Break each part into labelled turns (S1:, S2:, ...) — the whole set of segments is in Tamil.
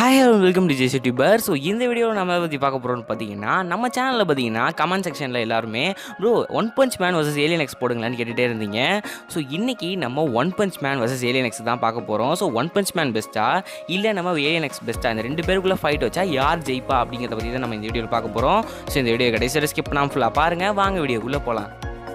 S1: ஹாய் வெல்கம் டு ஜெசி டியூபர் ஸோ இந்த வீடியோவில் நம்ம எதை பற்றி பார்க்க போகிறோம்னு பார்த்தீங்கன்னா நம்ம சேனலில் பார்த்தீங்கன்னா கமெண்ட் செக்ஷனில் எல்லாருமே bro one punch man versus alien X போடுங்களான்னு கேட்டுகிட்டே இருந்தீங்க ஸோ இன்றைக்கி நம்ம one punch man versus alien X தான் பார்க்க போகிறோம் ஸோ ஒன் பஞ்ச் மேன் பெஸ்ட்டா இல்லை நம்ம ஏலியன் எக்ஸ் பெஸ்ட்டா இந்த ரெண்டு பேருக்குள்ளே ஃபைட் வச்சா யார் ஜெயிப்பா அப்படிங்கிறத பற்றி தான் நம்ம இந்த வீடியோவில் பார்க்க போகிறோம் ஸோ இந்த வீடியோ கடைசியில் ஸ்கிப் பண்ணாமல் ஃபுல்லாக பாருங்கள் வாங்க வீடியோக்குள்ளே போகலாம்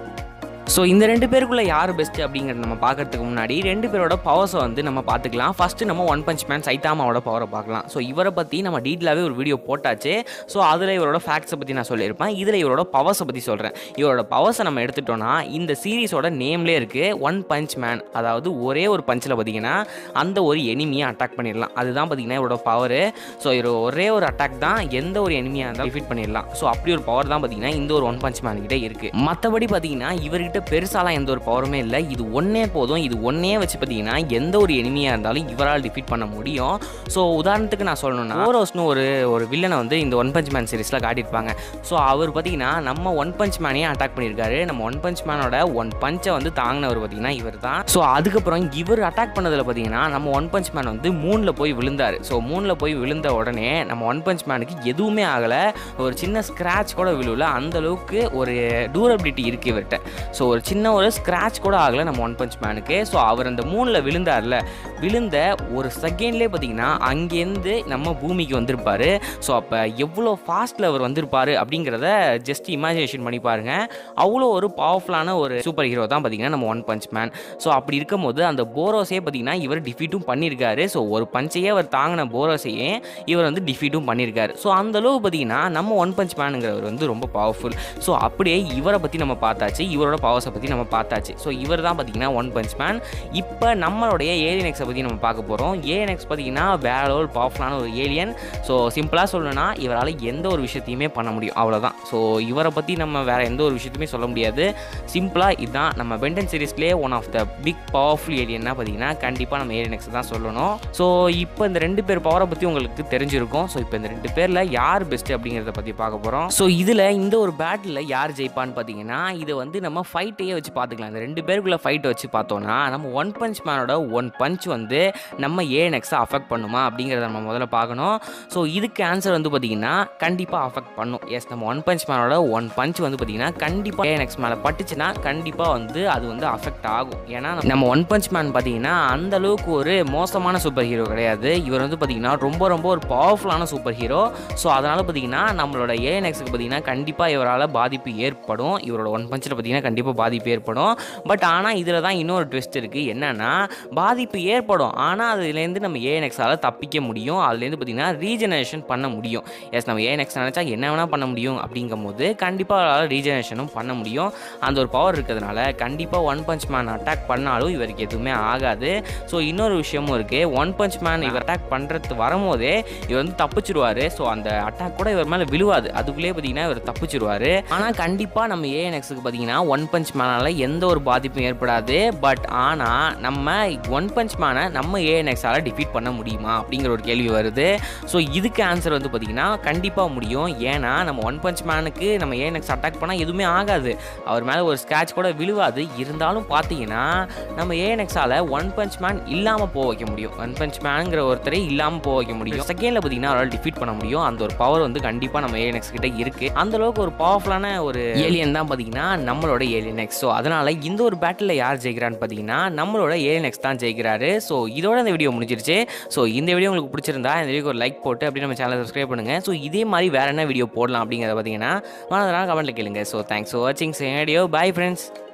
S1: ஸோ இந்த ரெண்டு பேருக்குள்ள யார் பெஸ்ட் அப்படிங்கிறத நம்ம பார்க்கறதுக்கு முன்னாடி ரெண்டு பேரோட பவர்ஸை வந்து நம்ம பார்த்துக்கலாம் ஃபஸ்ட்டு நம்ம ஒன் பஞ்ச் மேன் சைத்தாமாவோட பவரை பார்க்கலாம் ஸோ இவரை பற்றி நம்ம டீட்டெயிலாகவே ஒரு வீடியோ போட்டாச்சு ஸோ அதில் இவரோட ஃபேக்ட்ஸை பற்றி நான் சொல்லியிருப்பேன் இதில் இவரோட பவர்ஸை பற்றி சொல்கிறேன் இவரோட பவர்ஸை நம்ம எடுத்துட்டோம்னா இந்த சீரிஸோட நேம்லேயே இருக்குது ஒன் பஞ்ச் மேன் அதாவது ஒரே ஒரு பஞ்சில் பார்த்தீங்கன்னா அந்த ஒரு எனிமியை அட்டாக் பண்ணிடலாம் அதுதான் பார்த்தீங்கன்னா இவரோட பவர் ஸோ இவர் ஒரே ஒரு அட்டாக் தான் எந்த ஒரு எனிமியாக இருந்தாலும் டிஃபீட் பண்ணிடலாம் ஸோ அப்படி ஒரு பவர் தான் பார்த்தீங்கன்னா இந்த ஒரு ஒன் பஞ்ச் மேன் கிட்ட இருக்குது மற்றபடி பார்த்தீங்கன்னா இவர்கிட்ட பெருசாலாம் எந்த ஒரு பவருமே இல்லை இது ஒன்றே போதும் இது ஒன்றே வச்சு பார்த்தீங்கன்னா எந்த ஒரு எனிமியாக இருந்தாலும் இவரால் டிஃபீட் பண்ண முடியும் ஸோ உதாரணத்துக்கு நான் சொல்லணும்னா ஓரோஸ்னு ஒரு ஒரு வில்லனை வந்து இந்த ஒன் பஞ்ச் மேன் சீரிஸில் காட்டியிருப்பாங்க ஸோ அவர் பார்த்தீங்கன்னா நம்ம ஒன் பஞ்ச் மேனையே அட்டாக் பண்ணியிருக்காரு நம்ம ஒன் பஞ்ச் மேனோட ஒன் பஞ்சை வந்து தாங்கினவர் பார்த்தீங்கன்னா இவர் தான் ஸோ அதுக்கப்புறம் இவர் அட்டாக் பண்ணதில் பார்த்தீங்கன்னா நம்ம ஒன் பஞ்ச் மேன் வந்து மூணில் போய் விழுந்தார் ஸோ மூணில் போய் விழுந்த உடனே நம்ம ஒன் பஞ்ச் மேனுக்கு எதுவுமே ஆகலை ஒரு சின்ன ஸ்க்ராட்ச் கூட விழுவல அந்த அளவுக்கு ஒரு டூரபிலிட்டி இருக்குது இவர்கிட்ட ஸோ ஒரு சின்ன ஒரு ஸ்க்ராட்ச் கூட ஆகலை நம்ம ஒன் பஞ்ச் மேனுக்கு ஸோ அவர் அந்த மூணில் விழுந்தார்ல விழுந்த ஒரு செகண்ட்லேயே பார்த்தீங்கன்னா அங்கேருந்து நம்ம பூமிக்கு வந்திருப்பார் ஸோ அப்போ எவ்வளோ ஃபாஸ்ட்டில் அவர் வந்திருப்பார் அப்படிங்கிறத ஜஸ்ட் இமேஜினேஷன் பண்ணி பாருங்க அவ்வளோ ஒரு பவர்ஃபுல்லான ஒரு சூப்பர் ஹீரோ தான் பார்த்தீங்கன்னா நம்ம ஒன் பஞ்ச் மேன் ஸோ அப்படி இருக்கும்போது அந்த போரோஸே பார்த்தீங்கன்னா இவர் டிஃபீட்டும் பண்ணியிருக்காரு ஸோ ஒரு பஞ்சையே அவர் தாங்கின போரோஸையே இவர் வந்து டிஃபீட்டும் பண்ணியிருக்காரு ஸோ அந்த அளவு பார்த்தீங்கன்னா நம்ம ஒன் பஞ்ச் மேனுங்கிறவர் வந்து ரொம்ப பவர்ஃபுல் ஸோ அப்படியே இவரை பற்றி நம்ம பார்த்தாச்சு இவரோட பவர்ஸை பற்றி நம்ம பார்த்தாச்சு ஸோ இவர் தான் பார்த்தீங்கன்னா ஒன் பஞ்ச் மேன் இப்போ நம்மளுடைய ஏலியன் எக்ஸை பற்றி நம்ம பார்க்க போகிறோம் ஏலியன் எக்ஸ் பார்த்தீங்கன்னா வேற லெவல் பவர்ஃபுல்லான ஒரு ஏலியன் ஸோ சிம்பிளாக சொல்லணும்னா இவரால் எந்த ஒரு விஷயத்தையுமே பண்ண முடியும் அவ்வளோதான் ஸோ இவரை பற்றி நம்ம வேற எந்த ஒரு விஷயத்தையுமே சொல்ல முடியாது சிம்பிளாக இதுதான் நம்ம பென்டன் சீரிஸ்லேயே one of the big powerful ஏலியன்னா பார்த்தீங்கன்னா கண்டிப்பாக நம்ம ஏலியன் எக்ஸ் தான் சொல்லணும் ஸோ இப்போ இந்த ரெண்டு பேர் பவரை பற்றி உங்களுக்கு தெரிஞ்சிருக்கும் ஸோ இப்போ இந்த ரெண்டு பேரில் யார் பெஸ்ட் அப்படிங்கிறத பற்றி பார்க்க போகிறோம் ஸோ இதில் இந்த ஒரு பேட்டில் யார் ஜெயிப்பான்னு பார்த்தீங்கன்னா இதை வந்து நம்ம ஃபைட்டையே வச்சு பார்த்துக்கலாம் இந்த ரெண்டு பேருக்குள்ள ஃபைட்டை வச்சு பார்த்தோன்னா நம்ம ஒன் பஞ்ச் மேனோட ஒன் பஞ்ச் வந்து நம்ம ஏஎன்எக்ஸை அஃபெக்ட் பண்ணுமா அப்படிங்கிறத நம்ம முதல்ல பார்க்கணும் ஸோ இதுக்கு ஆன்சர் வந்து பார்த்தீங்கன்னா கண்டிப்பாக அஃபெக்ட் பண்ணும் எஸ் நம்ம ஒன் பஞ்ச் மேனோட ஒன் பஞ்ச் வந்து பார்த்தீங்கன்னா கண்டிப்பாக ஏஎன்எக்ஸ் மேலே பட்டுச்சுன்னா கண்டிப்பாக வந்து அது வந்து அஃபெக்ட் ஆகும் ஏன்னா நம்ம ஒன் பஞ்ச் மேன் பார்த்தீங்கன்னா அந்த அளவுக்கு ஒரு மோசமான சூப்பர் ஹீரோ கிடையாது இவர் வந்து பார்த்தீங்கன்னா ரொம்ப ரொம்ப ஒரு பவர்ஃபுல்லான சூப்பர் ஹீரோ ஸோ அதனால் பார்த்தீங்கன்னா நம்மளோட ஏஎன்எக்ஸுக்கு பார்த்தீங்கன்னா கண்டிப்பாக இவரால் பாதிப்பு ஏற்படும் இவரோட ஒன் பஞ்சில் பார்த்தீங்கன்னா கண்டிப்பாக பாதிப்பு ஏற்படும் பட் ஆனால் இதில் தான் இன்னொரு ட்விஸ்ட் இருக்குது என்னென்னா பாதிப்பு ஏற்படும் ஆனால் அதுலேருந்து நம்ம ஏஎன்எக்ஸால் தப்பிக்க முடியும் அதுலேருந்து பார்த்தீங்கன்னா ரீஜெனரேஷன் பண்ண முடியும் எஸ் நம்ம ஏஎன்எக்ஸ் நினச்சா என்ன வேணால் பண்ண முடியும் அப்படிங்கும் போது கண்டிப்பாக அவரால் ரீஜெனரேஷனும் பண்ண முடியும் அந்த ஒரு பவர் இருக்கிறதுனால கண்டிப்பாக ஒன் பஞ்ச் மேன் அட்டாக் பண்ணாலும் இவருக்கு எதுவுமே ஆகாது ஸோ இன்னொரு விஷயமும் இருக்குது ஒன் பஞ்ச் மேன் இவர் அட்டாக் பண்ணுறது வரும்போதே இவர் வந்து தப்பிச்சிருவார் ஸோ அந்த அட்டாக் கூட இவர் மேலே விழுவாது அதுக்குள்ளேயே பார்த்தீங்கன்னா இவர் தப்பிச்சிருவார் ஆனால் கண்டிப்பாக நம்ம ஏஎன்எக்ஸுக்கு பார்த்தீங்கன்னா ஒன் பஞ்ச் மேனால் எந்த ஒரு பாதிப்பும் ஏற்படாது பட் ஆனால் நம்ம ஒன் பஞ்ச் மேனை நம்ம ஏஎன்எக்ஸால் டிஃபீட் பண்ண முடியுமா அப்படிங்கிற ஒரு கேள்வி வருது ஸோ இதுக்கு ஆன்சர் வந்து பார்த்தீங்கன்னா கண்டிப்பாக முடியும் ஏன்னா நம்ம ஒன் பஞ்ச் மேனுக்கு நம்ம ஏஎன்எக்ஸ் அட்டாக் பண்ணால் எதுவுமே ஆகாது அவர் மேலே ஒரு ஸ்க்ராட்ச் கூட விழுவாது இருந்தாலும் பார்த்தீங்கன்னா நம்ம ஏஎன்எக்ஸால் ஒன் பஞ்ச் மேன் இல்லாமல் போக வைக்க முடியும் ஒன் பஞ்ச் மேனுங்கிற ஒருத்தரை இல்லாமல் போக வைக்க முடியும் செகண்டில் பார்த்தீங்கன்னா அவரால் டிஃபீட் பண்ண முடியும் அந்த ஒரு பவர் வந்து கண்டிப்பாக நம்ம ஏஎன்எக்ஸ் கிட்ட இருக்குது அந்த அளவுக்கு ஒரு பவர்ஃபுல்லான ஒரு ஏலியன் தான் பார்த்தீங்கன்னா நம்மளோட ஏலியன் எக்ஸ் ஸோ அதனால் இந்த ஒரு பேட்டில் யார் ஜெயிக்கிறான்னு பார்த்தீங்கன்னா நம்மளோட ஏலியன் எக்ஸ் தான் ஜெயிக்கிறாரு ஸோ இதோட இந்த வீடியோ முடிஞ்சிருச்சு ஸோ இந்த வீடியோ உங்களுக்கு பிடிச்சிருந்தா இந்த வீடியோக்கு ஒரு லைக் போட்டு அப்படியே நம்ம சேனலை சப்ஸ்கிரைப் பண்ணுங்கள் ஸோ இதே மாதிரி வேறு என்ன வீடியோ போடலாம் அப்படிங்கிறத பார்த்தீங்கன்னா மறந்துடா கமெண்ட்டில் கேளுங்க ஸோ தேங்க்ஸ் ஃபார் வாட்சிங் வீடியோ பை ஃப்ரெண்ட்ஸ்